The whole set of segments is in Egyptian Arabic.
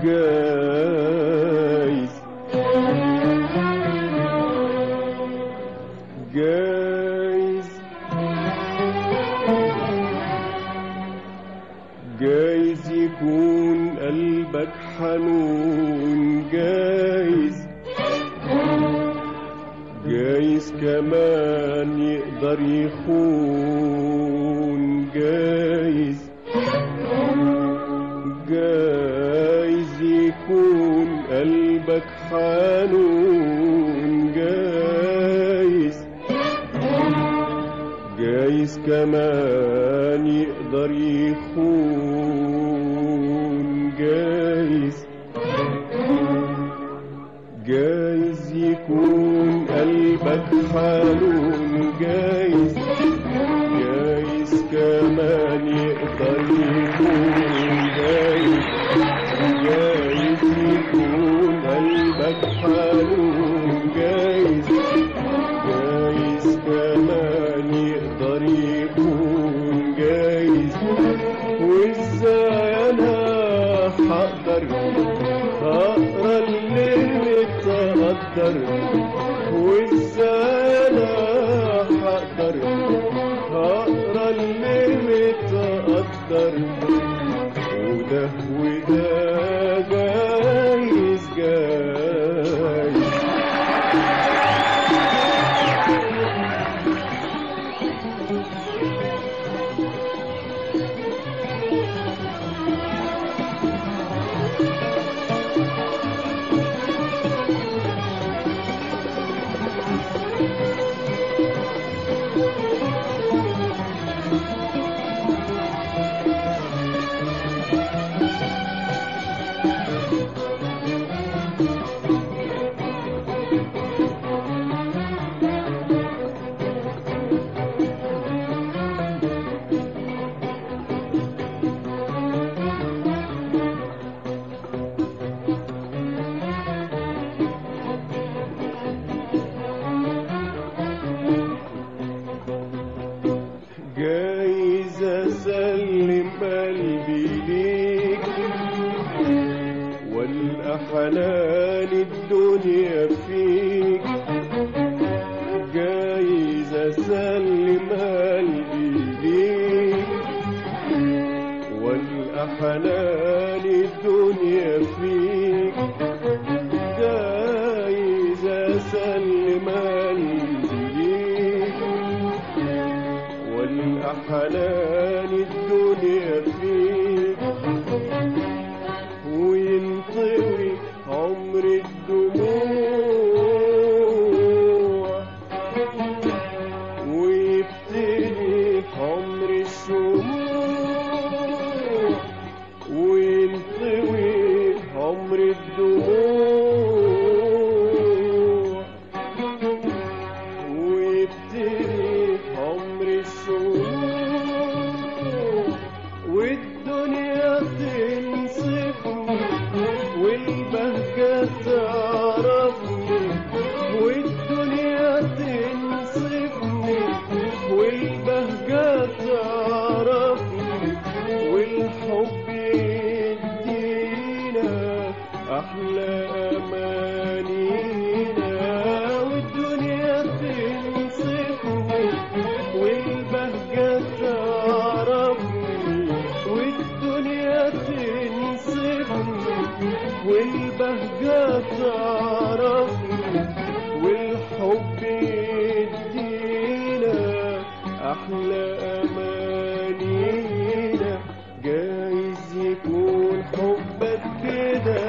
جايز جايز جايز يكون قلبك حنون جايز جايز كمان يقدر يخون جايز جايز يكون قلبك حنون جايز جايز كمان يقدر يخون جايز جايز يكون قلبك حنون جايز جايز كمان يقدر يكون جايز جايز يكون قلبك حنون جايز جايز كمان يقدر يكون جايز وازاي انا هقدر اقرا اللي متقدر وازاي انا هقدر اقرا اللي متقدر وده وده جايز جايز جايز اسلم قلبي ليك والاحلال الدنيا فيك جايز اسلم قلبي ليك والاحلال الدنيا فيك جايز اسلم قلبي ليك والأحلال الدنيا فيك وينطوي عمر الدموع ويبتدي عمر الشموع وينطوي عمر الدموع ويبتدي عمر الشهور والدنيا تنصفني والبهجة تعرفني والدنيا تنصفني والبهجة تعرفني والحب يدينا أحلى أمانينا والدنيا تنصفني والبهجة تعرفني والدنيا تنصفني والبهجة تعرفني والحب يدينا أحلى أمانينا جايز يكون حبك كده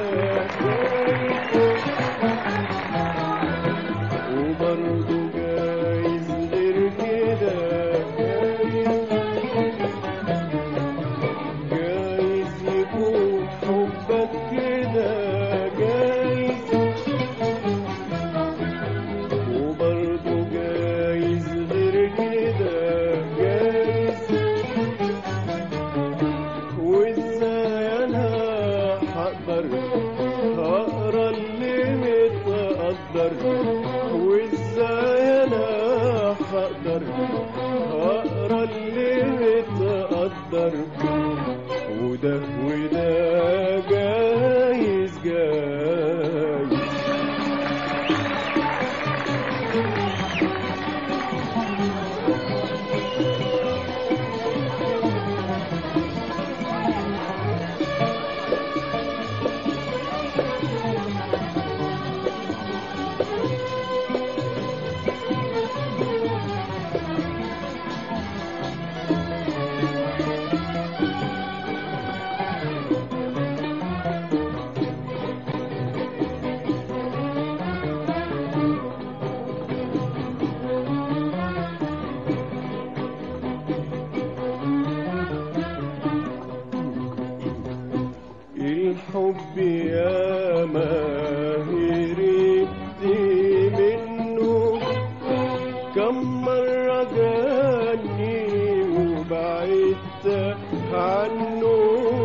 وبرضه جايز غير كده جايز يكون حبك كده جايز وبرضه جايز غير كده جايز وازاي انا هقدر هقرا اللي متقدر وازاي انا هقدر هقرا اللي متقدر وده وده جاي الحب يا ما هربت منه كم مرة جاني وبعدت عنه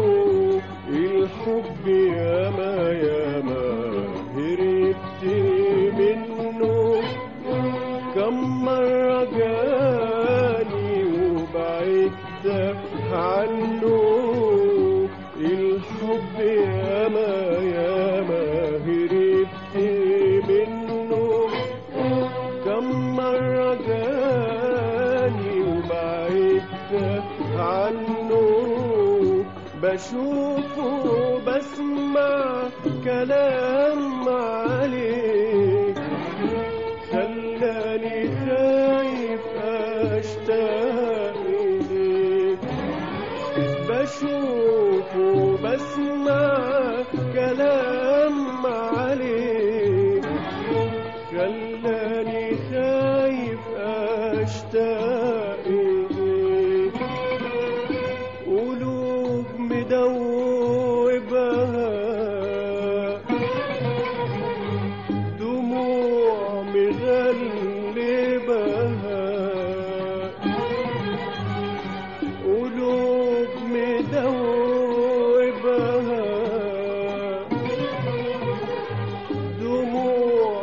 الحب يا ما يا ما هربت منه كم مرة جاني وبعدت عنه الحب يا ما يا ما هربت منه كم مرة جاني وبعدت عنه بشوفه بسمع كلام عليه خلاني خايف اشتاق إليك بشوفه بسمع كلام عليك خلاني خايف اشتاق إليك قلوب مدوبها دموع مغلبها قلوب مدوبها دموع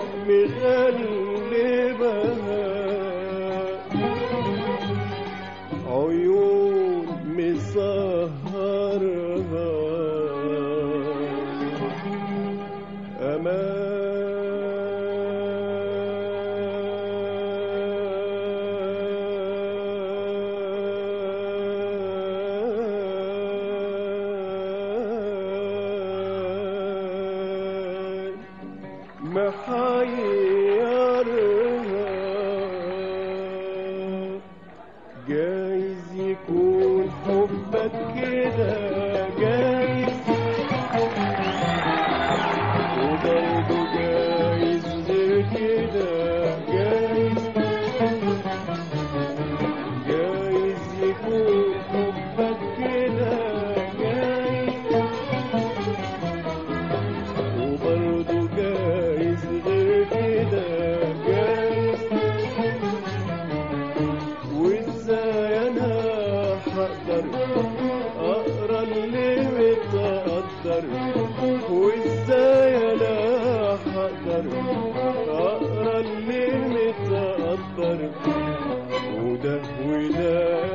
مغلبها عيون مسهرها أمان محيرها جايز يكون حبك كده جايز وبرضه جايز غير كده جايز جايز يكون حبك كده جايز وبرضه جايز غير كده جايز وازاي انا هقدر اقرا اللي متقدر وازاي انا هقدر اقرا اللي متقدر وده وده